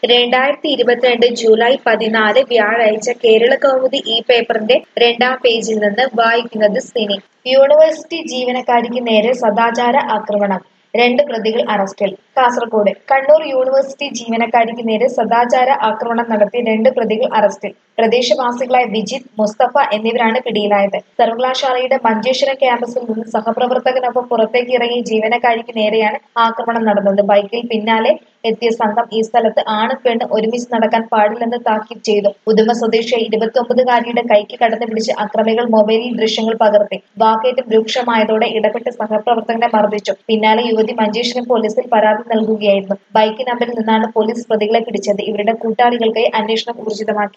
രണ്ടായിരത്തി ഇരുപത്തിരണ്ട് ജൂലൈ പതിനാല് വ്യാഴാഴ്ച കേരള കൗമുദി ഈ പേപ്പറിന്റെ രണ്ടാം പേജിൽ നിന്ന് വായിക്കുന്നത് സിനി യൂണിവേഴ്സിറ്റി ജീവനക്കാരിക്ക് നേരെ സദാചാര ആക്രമണം രണ്ട് പ്രതികൾ അറസ്റ്റിൽ കാസർഗോഡ് കണ്ണൂർ യൂണിവേഴ്സിറ്റി ജീവനക്കാരിക്ക് നേരെ സദാചാര ആക്രമണം നടത്തിയ രണ്ട് പ്രതികൾ അറസ്റ്റിൽ പ്രദേശവാസികളായ വിജിത് മുസ്തഫ എന്നിവരാണ് പിടിയിലായത് സർവകലാശാലയുടെ മഞ്ചേശ്വരം ക്യാമ്പസിൽ നിന്ന് സഹപ്രവർത്തകനൊപ്പം പുറത്തേക്ക് ഇറങ്ങിയ ജീവനക്കാരിക്ക് നേരെയാണ് ആക്രമണം നടന്നത് ബൈക്കിൽ പിന്നാലെ എത്തിയ സംഘം ഈ സ്ഥലത്ത് ആണും പെണ്ണ് ഒരുമിച്ച് നടക്കാൻ പാടില്ലെന്ന് താക്കീത് ചെയ്തു ഉദുമ സ്വദേശിയായ ഇരുപത്തിയൊമ്പതുകാരിയുടെ കൈക്ക് കടന്നു പിടിച്ച് അക്രമികൾ മൊബൈലിൽ ദൃശ്യങ്ങൾ പകർത്തി വാക്കേറ്റം രൂക്ഷമായതോടെ ഇടപെട്ട് സഹപ്രവർത്തകനെ മർദ്ദിച്ചു പിന്നാലെ യുവതി മഞ്ചേശ്വരം പോലീസിൽ പരാതി നൽകുകയായിരുന്നു ബൈക്ക് നമ്പറിൽ നിന്നാണ് പോലീസ് പ്രതികളെ പിടിച്ചത് ഇവരുടെ കൂട്ടാളികൾക്കായി അന്വേഷണം ഊർജിതമാക്കി